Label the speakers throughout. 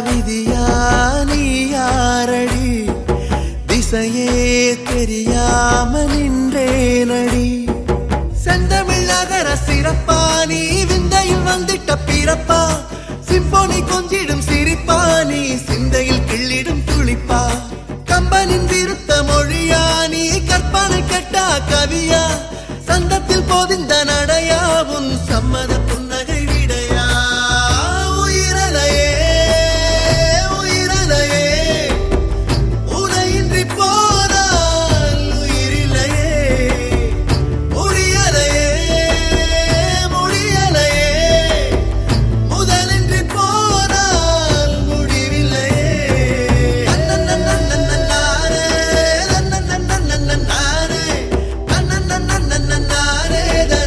Speaker 1: விதியா நீ யாரடி திசையே தெரியாம நின்றேனடி செந்தமிழகர சிறப்பா நீ விந்தையில் வந்திட்ட பிறப்பா சிம்போனி கொஞ்சிடும் சிரிப்பா நீ சிந்தையில் கிள்ளிடும் துளிப்பா கம்பனின் விருத்த மொழியா நீ கற்பனை கெட்டா கவியா சந்தத்தில் போதிந்த நடையா உன் சம்மத புன்னகை விடையா உயிரலையே உயிரலையே உனையின்றி போனால் உயிரில்லையே முடியலையே முடியலையே முதலின்றி போனால் முடிவில்லையே நன்னன்னன்னன்னன்னாரே, நன்னன்னன்னன்னன்னாரே, நன்னன்னன்னன்னன்னாரே,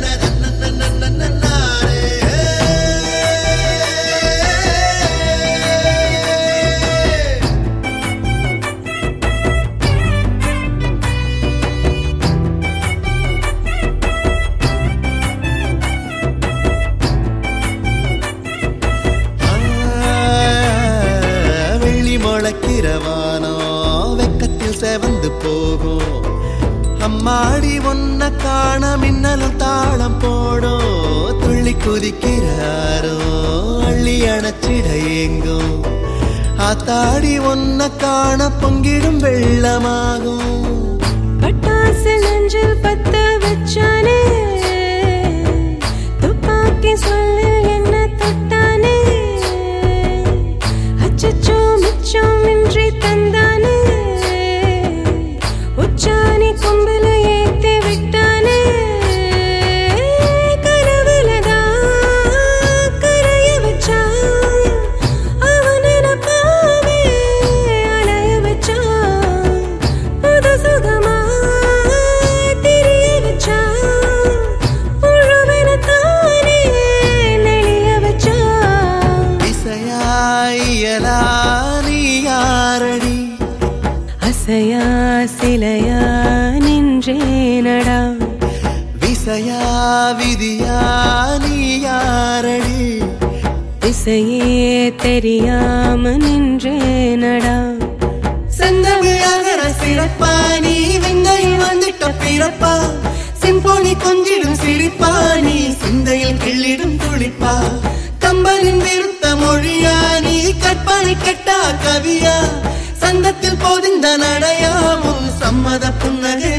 Speaker 1: தனநன்னன்னன்னன்னாரே. வெள்ளி முளைக்கிறவானோ வெக்கத்தில் செவந்து போகும் அம்மாடி ஒன்ன காண மின்னலும் தாளம் போடும் துள்ளி குதிக்கிறாரோ அள்ளி அணைச்சிட ஏங்கும் ஆத்தாடி ஒன்ன காண பொங்கிடும் வெள்ளமாகும்
Speaker 2: பட்டாசு நெஞ்சில் பத்த வச்சானே துப்பாக்கி சொல்லில் என்ன தொட்டானே அச்சச்சோ மிச்சம் இன்றி தந்தானே உச்சாணி கொம்பில ஏத்தி விட்டானே கனவுலதான் கரைய வச்சான் அவன் நினப்பாவே அலைய வச்சான் புது சுகமா தெரிய வச்சான் முழுவெனத்தானே நெளிய வச்சான்
Speaker 1: இசையாயலா நீ யாரடி
Speaker 2: அசையா சிலையா நின்றேனடா
Speaker 1: விசையா விதியா நீ யாரடி
Speaker 2: திசையே தெரியாம நின்றேனடா
Speaker 1: செந்தமிழகர சிறப்பா நீ விந்தையில் வந்துட்ட பிறப்பா சிம்போனி கொஞ்சிடும் சிரிப்பா நீ சிந்தையில் கிள்ளிடும் துளிப்பா கம்பனின் விருத்த மொழியா நீ கற்பனை கெட்டா கவியா சந்தத்தில் போதிந்த நடையா உன் சம்மத புன்னகை